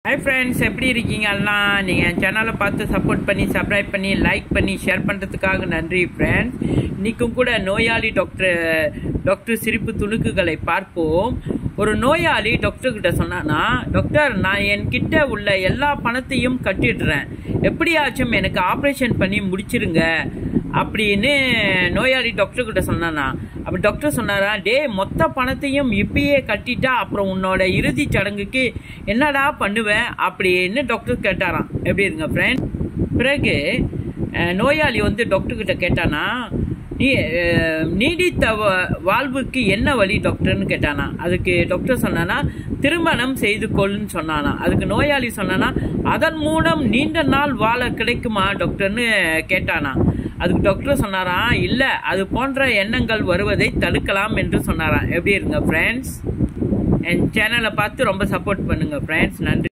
hi friends எப்படி இருக்கீங்க எல்லாம் நீங்கள் என் சேனலை பார்த்து சப்போர்ட் பண்ணி சப்ஸ்கிரைப் பண்ணி லைக் பண்ணி ஷேர் பண்ணுறதுக்காக நன்றி ஃப்ரெண்ட்ஸ் இன்றைக்கும் கூட நோயாளி டாக்டர் டாக்டர் சிரிப்பு துணுக்குகளை பார்ப்போம் ஒரு நோயாளி டாக்டர் கிட்ட சொன்னான்னா டாக்டர் நான் என்கிட்ட உள்ள எல்லா பணத்தையும் கட்டிடுறேன் எப்படியாச்சும் எனக்கு ஆப்ரேஷன் பண்ணி முடிச்சிருங்க அப்படின்னு நோயாளி டாக்டர் கிட்ட சொன்னானா அப்ப டாக்டர் சொன்னாரா டே மொத்த பணத்தையும் இப்பயே கட்டிட்டா அப்புறம் உன்னோட இறுதி சடங்குக்கு என்னடா பண்ணுவேன் அப்படின்னு டாக்டர் கேட்டாராம் எப்படி இருங்க ஃப்ரெண்ட் பிறகு அஹ், நோயாளி வந்து டாக்டர் கிட்ட கேட்டானா நீ அஹ், நீடித்த வ- வாழ்வுக்கு என்ன வழி டாக்டர்னு கேட்டானா அதுக்கு டாக்டர் சொன்னானா திருமணம் செய்து கொள்ளுன்னு சொன்னானா அதுக்கு நோயாளி சொன்னானா அதன் மூலம் நீண்ட நாள் வாழ கிடைக்குமா டாக்டர்னு கேட்டானா அதுக்கு டாக்டர் சொன்னாராம் இல்லை அது போன்ற எண்ணங்கள் வருவதை தடுக்கலாம் என்று சொன்னாராம் எப்படி இருங்க ஃப்ரெண்ட்ஸ் என் சேனலை பார்த்து ரொம்ப சப்போர்ட் பண்ணுங்க ஃப்ரெண்ட்ஸ் நன்றி